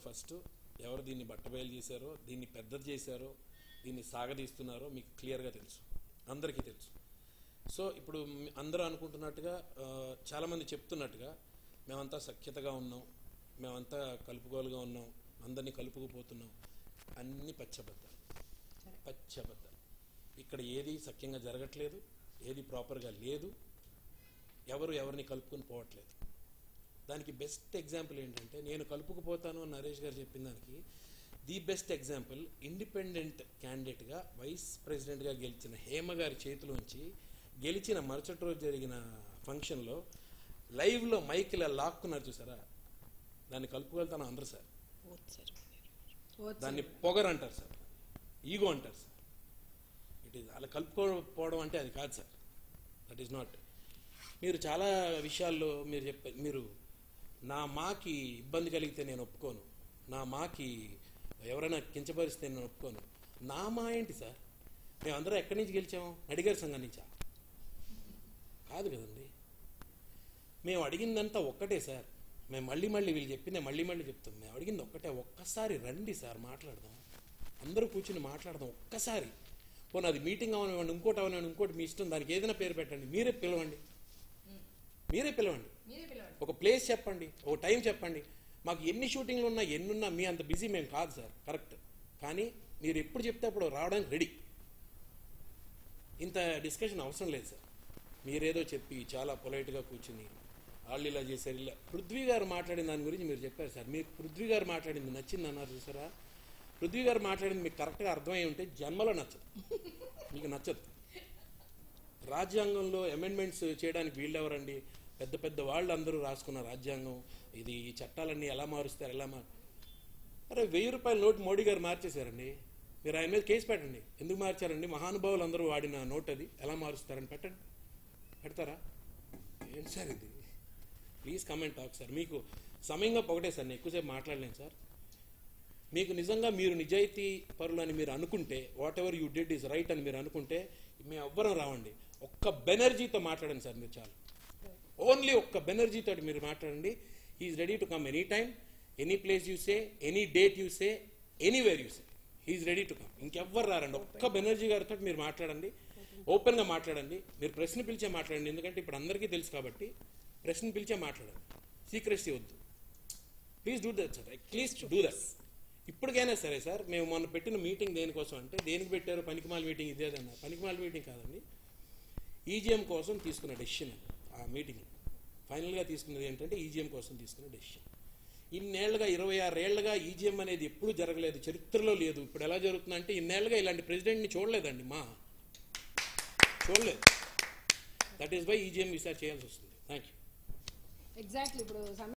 first ఎవరు దీన్ని బట్టబయలు చేశారో దీన్ని పెద్దది చేశారో దీన్ని సాగదీస్తున్నారో మీకు క్లియర్గా తెలుసు అందరికీ తెలుసు సో ఇప్పుడు మీ- అందరూ అనుకుంటున్నట్టుగా ఆ, చాలామంది చెప్తున్నట్టుగా మేమంతా సఖ్యతగా ఉన్నాం మేమంతా కలుపుగోలుగా ఉన్నాం అందరినీ కలుపుకుపోతున్నాం అన్ని పచ్చబద్దాలు పచ్చబద్దాలు ఇక్కడ ఏది సఖ్యంగా జరగట్లేదు ఏది ప్రాపర్గా లేదు ఎవరు ఎవరిని కలుపుకొని పోవట్లేదు దానికి బెస్ట్ ఎగ్జాంపుల్ ఏంటంటే నేను కలుపుకుపోతాను అని నరేష్ గారు చెప్పిన దానికి ది బెస్ట్ ఎగ్జాంపుల్ ఇండిపెండెంట్ క్యాండిడేట్గా వైస్ ప్రెసిడెంట్గా గెలిచిన హేమ గారి చేతిలోంచి గెలిచిన మరుసటి రోజు జరిగిన ఫంక్షన్లో లైవ్లో మైక్ ఇలా లాక్కున్నారు చూసారా దాన్ని కలుపుకెళ్తాను అందరు సార్ దాన్ని పొగరు అంటారు సార్ ఈగో అంటారు సార్ ఇట్ ఈస్ అలా కలుపుకోకపోవడం అంటే అది కాదు సార్ దట్ ఈస్ నాట్ మీరు చాలా విషయాల్లో మీరు చెప్ప మీరు నా మాకి ఇబ్బంది కలిగితే నేను ఒప్పుకోను నా మాకి ఎవరైనా కించపరిస్తే నేను ఒప్పుకోను నా మా ఏంటి సార్ మేము అందరం ఎక్కడి నుంచి గెలిచాము నడిగారి సంఘం నుంచా కాదు కదండి మేము అడిగిందంతా ఒక్కటే సార్ మేము మళ్ళీ మళ్ళీ వీళ్ళు చెప్పిందే మళ్ళీ మళ్ళీ చెప్తాం మేము అడిగింది ఒక్కటే ఒక్కసారి రండి సార్ మాట్లాడదాం అందరూ కూర్చుని మాట్లాడదాం ఒక్కసారి పోనీ అది మీటింగ్ అవనివ్వండి ఇంకోటి అవనివ్వండి ఇంకోటి మీ ఇష్టం దానికి ఏదైనా పేరు పెట్టండి మీరే పిలవండి మీరే పిలవండి ఒక ప్లేస్ చెప్పండి ఒక టైం చెప్పండి మాకు ఎన్ని షూటింగ్లు ఉన్నా ఎన్ని ఉన్నా మీ అంత బిజీ మేము కాదు సార్ కరెక్ట్ కానీ మీరు ఎప్పుడు చెప్తే అప్పుడు రావడానికి రెడీ ఇంత డిస్కషన్ అవసరం లేదు సార్ మీరేదో చెప్పి చాలా పొలైట్గా కూర్చుని వాళ్ళు ఇలా చేశారు ఇలా పృథ్వీ గారు మాట్లాడిన దాని గురించి మీరు చెప్పారు సార్ మీరు పృథ్వీ గారు మాట్లాడింది నచ్చింది అన్నారు చూసారా పృథ్వీ గారు మాట్లాడింది మీకు కరెక్ట్గా అర్థమై ఉంటే జన్మలో నచ్చదు మీకు నచ్చదు రాజ్యాంగంలో అమెండ్మెంట్స్ చేయడానికి వీళ్ళెవరండి పెద్ద పెద్ద వాళ్ళు అందరూ రాసుకున్న రాజ్యాంగం ఇది ఈ చట్టాలన్నీ ఎలా మారుస్తారు ఎలా మారు అరే వెయ్యి రూపాయల నోట్ మోడీ గారు మార్చేశారండి మీరు ఆయన మీద కేసు పెట్టండి ఎందుకు మార్చారండి మహానుభావులు అందరూ వాడిన నోట్ అది ఎలా మారుస్తారని పెట్టండి పెడతారా ఏంటి సార్ ఇది ప్లీజ్ కమెంట్ టాక్ సార్ మీకు సమయంగా ఒకటే సార్ నేను ఎక్కువసేపు మాట్లాడలేను సార్ మీకు నిజంగా మీరు నిజాయితీ పరులు అని మీరు అనుకుంటే whatever you did is right అని మీరు అనుకుంటే మేము ఎవ్వరం రావండి ఒక్క బెనర్జీతో మాట్లాడండి సార్ మీరు చాలు ఓన్లీ ఒక్క బెనర్జీ తోటి మీరు మాట్లాడండి he is ready to come any time any place you say any date you say anywhere you say he is ready to come ఇంకెవ్వరు రారండి ఒక్క బెనర్జీ గారితో మీరు మాట్లాడండి ఓపెన్గా మాట్లాడండి మీరు ప్రశ్న పిలిచే మాట్లాడండి ఎందుకంటే ఇప్పుడు అందరికీ తెలుసు కాబట్టి ప్రశ్న పిలిచే మాట్లాడండి సీక్రెసీ వద్దు please do that sir at least do that ఇప్పటికైనా సరే సార్ మేము మొన్న పెట్టిన మీటింగ్ దేనికోసం అంటే దేనికి పెట్టారు పనికిమాల మీటింగ్ ఇదేదన్నా పనికిమాల మీటింగ్ కాదండి ఈజీఎం కోసం తీసుకున్న డెసిషన్ ఆ మీటింగ్ ఫైనల్గా తీసుకున్నది ఏంటంటే ఈజీఎం కోసం తీసుకున్న డెసిషన్ ఇన్నేళ్లుగా ఇరవై ఆరేళ్లుగా ఈజీఎం అనేది ఎప్పుడు జరగలేదు చరిత్రలో లేదు ఇప్పుడు ఎలా జరుగుతుందంటే ఇన్నేళ్లుగా ఇలాంటి ప్రెసిడెంట్ని చూడలేదండి మా చూడలేదు దట్ ఈస్ వై ఈజీఎం విసార్ చేయాల్సి వస్తుంది థ్యాంక్ యూ ఎగ్జాక్ట్లీ ఇప్పుడు